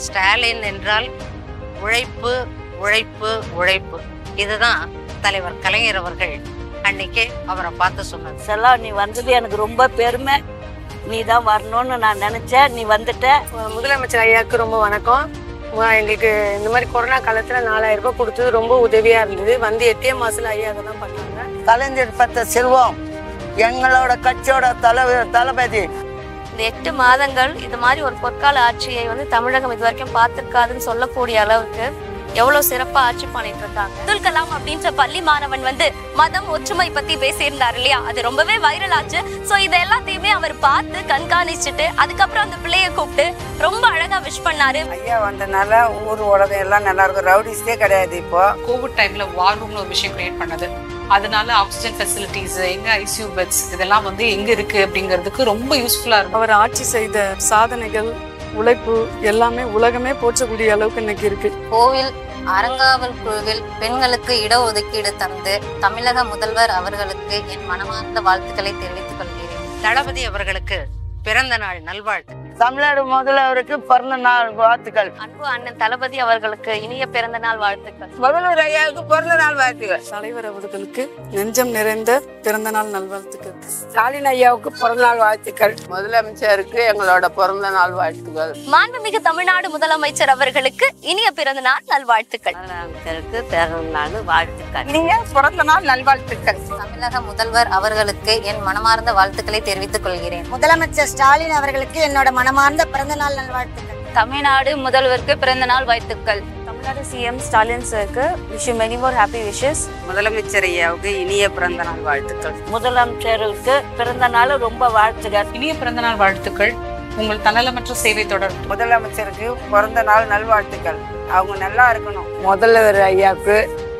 ஸ்டாலின் என்றால் உழைப்பு உழைப்பு உழைப்பு இதுதான் தலைவர் கலைஞர் அவர்கள் அன்னைக்கு அவரை பார்த்து சொன்னது செல்லா நீ வந்தது எனக்கு ரொம்ப பெருமை நீ தான் வரணும்னு நான் நினைச்சேன் நீ வந்துட்ட முதலமைச்சர் ஐயாவுக்கு ரொம்ப வணக்கம் உ- எங்களுக்கு இந்த மாதிரி கொரோனா காலத்துல நாலாயிரம் ரூபாய் கொடுத்தது ரொம்ப உதவியா இருந்தது வந்து எட்டே மாசத்துல ஐயா அதை தான் பண்ணாங்க கலைஞர் பெற்ற செல்வம் எங்களோட கட்சியோட தலைவர் தளபதி இந்த எட்டு மாதங்கள் இது மாதிரி ஒரு பொற்கால ஆட்சியை வந்து தமிழகம் இது வரைக்கும் பார்த்திருக்காதுன்னு சொல்லக்கூடிய அளவுக்கு எவ்வளவு சிறப்பா ஆட்சி பண்ணிட்டு இருக்காங்க அப்துல் கலாம் அப்படின்ற பள்ளி மாணவன் வந்து மதம் ஒற்றுமை பத்தி பேசியிருந்தார் இல்லையா அது ரொம்பவே வைரல் ஆச்சு சோ இது எல்லாத்தையுமே அவர் பார்த்து கண்காணிச்சுட்டு அதுக்கப்புறம் அந்த பிள்ளைய கூப்பிட்டு ரொம்ப அழகா விஷ் பண்ணாரு ஐயா வந்தனால ஊர் உலகம் எல்லாம் நல்லா இருக்கும் ரவுடிஸே கிடையாது இப்போ கோவிட் டைம்ல வார் ரூம்னு ஒரு விஷயம் கிரியேட் பண்ணது அதனால ஆக்சிஜன் ஃபெசிலிட்டிஸ் எங்க ஐசியூ பெட்ஸ் இதெல்லாம் வந்து எங்க இருக்கு அப்படிங்கிறதுக்கு ரொம்ப யூஸ்ஃபுல்லா இருக்கும் அவர் ஆட்சி செய்த சாதனைகள் உழைப்பு எல்லாமே உலகமே போற்றக்கூடிய அளவுக்கு இன்னைக்கு இருக்கு கோவில் அறங்காவல் குழுவில் பெண்களுக்கு இடஒதுக்கீடு தந்து தமிழக முதல்வர் அவர்களுக்கு என் மனமார்ந்த வாழ்த்துக்களை தெரிவித்துக் கொள்கிறேன் தளபதி அவர்களுக்கு பிறந்த நாள் நல்வாழ்த்து தமிழ்நாடு முதல்வருக்கு பிறந்த நாள் வாழ்த்துக்கள் அன்பு அண்ணன் தளபதி அவர்களுக்கு இனிய பிறந்த நாள் வாழ்த்துக்கள் முதல்வர் ஐயாவுக்கு பிறந்த நாள் வாழ்த்துக்கள் தலைவர் அவர்களுக்கு நெஞ்சம் நிறைந்த பிறந்த நாள் நல்வாழ்த்துக்கள் ஸ்டாலின் ஐயாவுக்கு பிறந்த நாள் வாழ்த்துக்கள் முதலமைச்சருக்கு எங்களோட பிறந்த நாள் வாழ்த்துக்கள் மாண்புமிகு தமிழ்நாடு முதலமைச்சர் அவர்களுக்கு இனிய பிறந்த நாள் நல்வாழ்த்துக்கள் முதலமைச்சருக்கு பிறந்த நாள் வாழ்த்துக்கள் நீங்க பிறந்த நாள் நல்வாழ்த்துக்கள் தமிழக முதல்வர் அவர்களுக்கு என் மனமார்ந்த வாழ்த்துக்களை தெரிவித்துக் கொள்கிறேன் முதலமைச்சர் ஸ்டாலின் அவர்களுக்கு என்னோட மனமார்ந்த பிறந்த நாள் நல்வாழ்த்துக்கள் தமிழ்நாடு முதல்வருக்கு பிறந்த நாள் வாழ்த்துக்கள் தமிழ்நாடு சிஎம் ஸ்டாலின் சருக்கு wish many more happy wishes முதலமைச்சர் ஐயாவுக்கு இனிய பிறந்த நாள் வாழ்த்துக்கள் முதலமைச்சருக்கு பிறந்த நாள் ரொம்ப வாழ்த்துக்கள் இனிய பிறந்தநாள் வாழ்த்துக்கள் உங்கள் தன்னலமற்ற சேவை தொடரும் முதலமைச்சருக்கு பிறந்த நாள் நல்வாழ்த்துக்கள் அவங்க நல்லா இருக்கணும் முதல்வர் ஐயாவுக்கு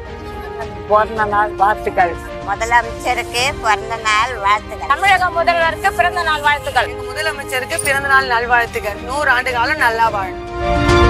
பிறந்த நாள் வாழ்த்துக்கள் முதலமைச்சருக்கு பிறந்த நாள் வாழ்த்துக்கள் தமிழக முதல்வருக்கு பிறந்த நாள் வாழ்த்துக்கள் முதலமைச்சருக்கு பிறந்த நாள் நல்வாழ்த்துக்கள் நூறு ஆண்டு காலம் நல்லா வாழும்